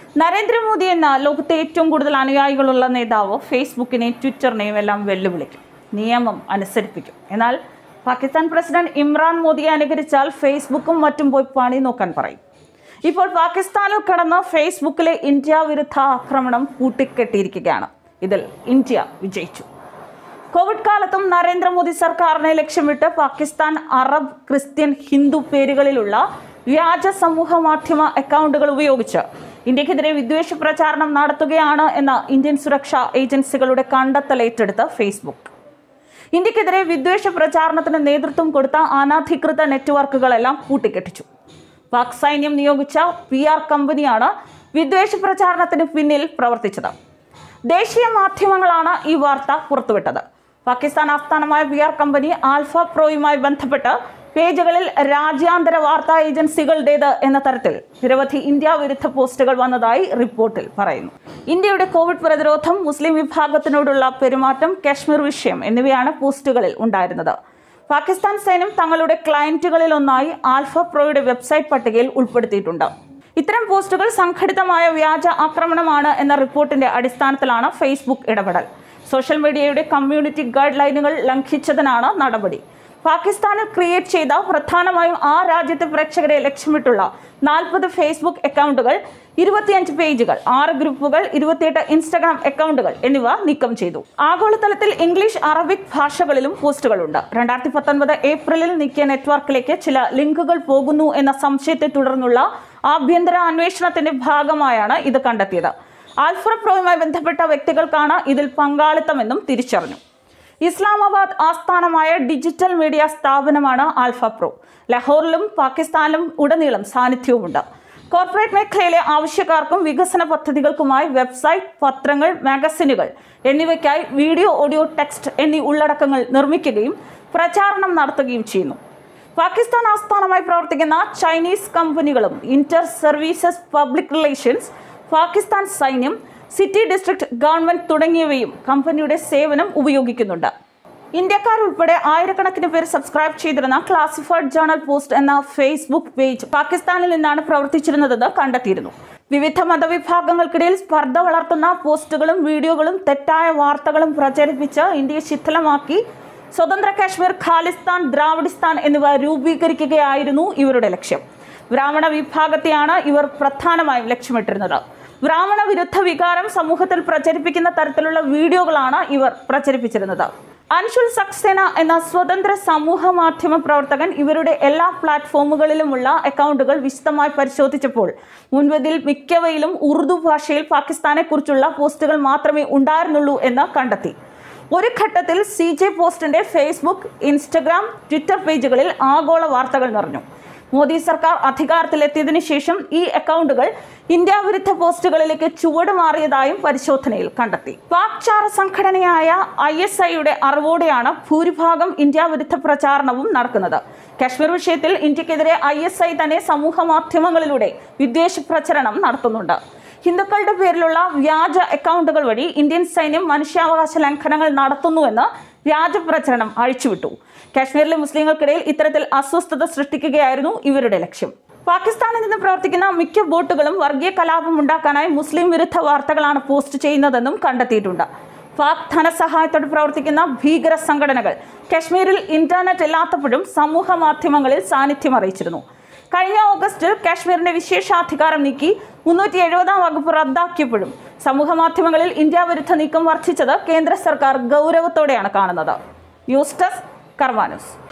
നരേന്ദ്രമോദി എന്ന ലോകത്തെ ഏറ്റവും കൂടുതൽ അനുയായികളുള്ള നേതാവ് ഫേസ്ബുക്കിനെയും ട്വിറ്ററിനെയും എല്ലാം വെല്ലുവിളിക്കും നിയമം അനുസരിപ്പിക്കും എന്നാൽ പാകിസ്ഥാൻ പ്രസിഡന്റ് ഇമ്രാൻ മോദിയെ അനുകരിച്ചാൽ ഫേസ്ബുക്കും മറ്റും പോയി പണി നോക്കാൻ പറയും ഇപ്പോൾ പാകിസ്ഥാനിൽ കടന്ന് ഫേസ്ബുക്കിലെ ഇന്ത്യ വിരുദ്ധ ആക്രമണം കൂട്ടിക്കെട്ടിയിരിക്കുകയാണ് ഇതിൽ ഇന്ത്യ വിജയിച്ചു കോവിഡ് കാലത്തും നരേന്ദ്രമോദി സർക്കാരിനെ ലക്ഷ്യമിട്ട് പാകിസ്ഥാൻ അറബ് ക്രിസ്ത്യൻ ഹിന്ദു പേരുകളിലുള്ള വ്യാജ സമൂഹ മാധ്യമ അക്കൗണ്ടുകൾ ഉപയോഗിച്ച് ഇന്ത്യക്കെതിരെ വിദ്വേഷ പ്രചാരണം നടത്തുകയാണ് എന്ന ഇന്ത്യൻ സുരക്ഷാ ഏജൻസികളുടെ കണ്ടെത്തൽ ഏറ്റെടുത്ത് ഫേസ്ബുക്ക് ഇന്ത്യക്കെതിരെ വിദ്വേഷ പ്രചാരണത്തിന് നേതൃത്വം കൊടുത്ത അനധികൃത നെറ്റ്വർക്കുകളെല്ലാം കൂട്ടിക്കെട്ടിച്ചു പാക് സൈന്യം നിയോഗിച്ച പി ആർ കമ്പനിയാണ് വിദ്വേഷ പ്രചാരണത്തിന് പിന്നിൽ പ്രവർത്തിച്ചത് ദേശീയ മാധ്യമങ്ങളാണ് ഈ വാർത്ത പുറത്തുവിട്ടത് പാകിസ്ഥാൻ ആസ്ഥാനമായ പി ആർ കമ്പനി ആൽഫ പ്രോയുമായി ബന്ധപ്പെട്ട് പേജുകളിൽ രാജ്യാന്തര വാർത്താ ഏജൻസികളുടേത് എന്ന തരത്തിൽ നിരവധി ഇന്ത്യ വിരുദ്ധ പോസ്റ്റുകൾ വന്നതായി റിപ്പോർട്ടിൽ പറയുന്നു ഇന്ത്യയുടെ കോവിഡ് പ്രതിരോധം മുസ്ലിം വിഭാഗത്തിനോടുള്ള പെരുമാറ്റം കാശ്മീർ വിഷയം എന്നിവയാണ് പോസ്റ്റുകളിൽ ഉണ്ടായിരുന്നത് പാകിസ്ഥാൻ സൈന്യം തങ്ങളുടെ ക്ലയന്റുകളിൽ ഒന്നായി ആൽഫ പ്രോയുടെ വെബ്സൈറ്റ് പട്ടികയിൽ ഉൾപ്പെടുത്തിയിട്ടുണ്ട് ഇത്തരം പോസ്റ്റുകൾ സംഘടിതമായ വ്യാജ ആക്രമണമാണ് എന്ന റിപ്പോർട്ടിന്റെ അടിസ്ഥാനത്തിലാണ് ഫേസ്ബുക്ക് ഇടപെടൽ സോഷ്യൽ മീഡിയയുടെ കമ്മ്യൂണിറ്റി ഗൈഡ് ലൈനുകൾ ലംഘിച്ചതിനാണ് നടപടി പാകിസ്ഥാനിൽ ക്രിയേറ്റ് ചെയ്ത പ്രധാനമായും ആ രാജ്യത്തെ പ്രേക്ഷകരെ ലക്ഷ്യമിട്ടുള്ള നാൽപ്പത് ഫേസ്ബുക്ക് അക്കൗണ്ടുകൾ ഇരുപത്തിയഞ്ച് പേജുകൾ ആറ് ഗ്രൂപ്പുകൾ ഇരുപത്തിയെട്ട് ഇൻസ്റ്റഗ്രാം അക്കൗണ്ടുകൾ എന്നിവ നീക്കം ചെയ്തു ആഗോളതലത്തിൽ ഇംഗ്ലീഷ് അറബിക് ഭാഷകളിലും പോസ്റ്റുകളുണ്ട് രണ്ടായിരത്തി പത്തൊൻപത് ഏപ്രിലിൽ നീക്കിയ നെറ്റ്വർക്കിലേക്ക് ചില ലിങ്കുകൾ പോകുന്നു എന്ന സംശയത്തെ തുടർന്നുള്ള ആഭ്യന്തര അന്വേഷണത്തിന്റെ ഭാഗമായാണ് ഇത് കണ്ടെത്തിയത് ആൽഫ്ര പ്രോയുമായി ബന്ധപ്പെട്ട വ്യക്തികൾക്കാണ് ഇതിൽ പങ്കാളിത്തമെന്നും തിരിച്ചറിഞ്ഞു ഇസ്ലാമാബാദ് ആസ്ഥാനമായ ഡിജിറ്റൽ മീഡിയ സ്ഥാപനമാണ് ആൽഫ പ്രോ ലഹോറിലും പാകിസ്ഥാനിലും ഉടനീളം സാന്നിധ്യവുമുണ്ട് കോർപ്പറേറ്റ് മേഖലയിലെ ആവശ്യക്കാർക്കും വികസന പദ്ധതികൾക്കുമായി വെബ്സൈറ്റ് പത്രങ്ങൾ മാഗസിനുകൾ എന്നിവയ്ക്കായി വീഡിയോ ഓഡിയോ ടെക്സ്റ്റ് എന്നീ ഉള്ളടക്കങ്ങൾ നിർമ്മിക്കുകയും പ്രചാരണം നടത്തുകയും ചെയ്യുന്നു പാകിസ്ഥാൻ ആസ്ഥാനമായി പ്രവർത്തിക്കുന്ന ചൈനീസ് കമ്പനികളും inter services public relations Pakistan സൈന്യം സിറ്റി ഡിസ്ട്രിക്ട് ഗവൺമെന്റ് തുടങ്ങിയവയും കമ്പനിയുടെ സേവനം ഉപയോഗിക്കുന്നുണ്ട് ഇന്ത്യക്കാരുൾപ്പെടെ ആയിരക്കണക്കിന് പേർ സബ്സ്ക്രൈബ് ചെയ്തിരുന്ന ക്ലാസിഫൈഡ് ജേണൽ പോസ്റ്റ് എന്ന ഫേസ്ബുക്ക് പേജ് പാകിസ്ഥാനിൽ നിന്നാണ് പ്രവർത്തിച്ചിരുന്നതെന്ന് കണ്ടെത്തിയിരുന്നു വിവിധ മതവിഭാഗങ്ങൾക്കിടയിൽ സ്പർദ്ധ വളർത്തുന്ന പോസ്റ്റുകളും വീഡിയോകളും തെറ്റായ വാർത്തകളും പ്രചരിപ്പിച്ച് ഇന്ത്യയെ ശിഥിലമാക്കി സ്വതന്ത്ര കാശ്മീർ ഖാലിസ്ഥാൻ ദ്രാവിഡിസ്ഥാൻ എന്നിവ രൂപീകരിക്കുകയായിരുന്നു ഇവരുടെ ലക്ഷ്യം ബ്രാഹ്മണ വിഭാഗത്തെയാണ് ഇവർ പ്രധാനമായും ലക്ഷ്യമിട്ടിരുന്നത് ബ്രാഹ്മണ വിരുദ്ധ വികാരം സമൂഹത്തിൽ പ്രചരിപ്പിക്കുന്ന തരത്തിലുള്ള വീഡിയോകളാണ് ഇവർ പ്രചരിപ്പിച്ചിരുന്നത് അൻഷുൽ സക്സേന എന്ന സ്വതന്ത്ര സമൂഹ മാധ്യമ പ്രവർത്തകൻ ഇവരുടെ എല്ലാ പ്ലാറ്റ്ഫോമുകളിലുമുള്ള അക്കൗണ്ടുകൾ വിശദമായി പരിശോധിച്ചപ്പോൾ മുൻപതിൽ മിക്കവയിലും ഉറുദു ഭാഷയിൽ പാകിസ്ഥാനെക്കുറിച്ചുള്ള പോസ്റ്റുകൾ മാത്രമേ ഉണ്ടായിരുന്നുള്ളൂ എന്ന് കണ്ടെത്തി ഒരു ഘട്ടത്തിൽ സി ജെ പോസ്റ്റിന്റെ ഫേസ്ബുക്ക് ഇൻസ്റ്റഗ്രാം ട്വിറ്റർ പേജുകളിൽ ആഗോള വാർത്തകൾ നിറഞ്ഞു മോദി സർക്കാർ അധികാരത്തിലെത്തിയതിനു ശേഷം ഈ അക്കൗണ്ടുകൾ ഇന്ത്യ വിരുദ്ധ പോസ്റ്റുകളിലേക്ക് ചുവട് മാറിയതായും പരിശോധനയിൽ കണ്ടെത്തി പാക് ചാര സംഘടനയായ ഐ എസ് ഐയുടെ അറിവോടെയാണ് ഭൂരിഭാഗം ഇന്ത്യ വിരുദ്ധ പ്രചാരണവും നടക്കുന്നത് കാശ്മീർ വിഷയത്തിൽ ഇന്ത്യക്കെതിരെ ഐ എസ് ഐ തന്നെ സമൂഹ മാധ്യമങ്ങളിലൂടെ വിദ്വേഷ പ്രചരണം നടത്തുന്നുണ്ട് ഹിന്ദുക്കളുടെ പേരിലുള്ള വ്യാജ അക്കൗണ്ടുകൾ വഴി ഇന്ത്യൻ സൈന്യം മനുഷ്യാവകാശ ലംഘനങ്ങൾ നടത്തുന്നുവെന്ന് വ്യാജ പ്രചരണം അഴിച്ചുവിട്ടു കാശ്മീരിലെ മുസ്ലിങ്ങൾക്കിടയിൽ ഇത്തരത്തിൽ അസ്വസ്ഥത സൃഷ്ടിക്കുകയായിരുന്നു ഇവരുടെ ലക്ഷ്യം പാകിസ്ഥാനിൽ നിന്ന് പ്രവർത്തിക്കുന്ന മിക്ക ബോട്ടുകളും വർഗീയ കലാപം ഉണ്ടാക്കാനായി മുസ്ലിം വിരുദ്ധ വാർത്തകളാണ് പോസ്റ്റ് ചെയ്യുന്നതെന്നും കണ്ടെത്തിയിട്ടുണ്ട് പാക് ധനസഹായത്തോടെ പ്രവർത്തിക്കുന്ന ഭീകര സംഘടനകൾ കാശ്മീരിൽ ഇന്റർനെറ്റ് ഇല്ലാത്തപ്പോഴും സമൂഹ മാധ്യമങ്ങളിൽ സാന്നിധ്യം അറിയിച്ചിരുന്നു കഴിഞ്ഞ ഓഗസ്റ്റിൽ കാശ്മീരിന്റെ വിശേഷാധികാരം നീക്കി മുന്നൂറ്റി എഴുപതാം വകുപ്പ് റദ്ദാക്കിയപ്പോഴും സമൂഹ മാധ്യമങ്ങളിൽ ഇന്ത്യ വിരുദ്ധ നീക്കം വർദ്ധിച്ചത് കേന്ദ്ര സർക്കാർ ഗൗരവത്തോടെയാണ് കാണുന്നത് ന്യൂസ് ഡെസ്ക് കർമാ ന്യൂസ്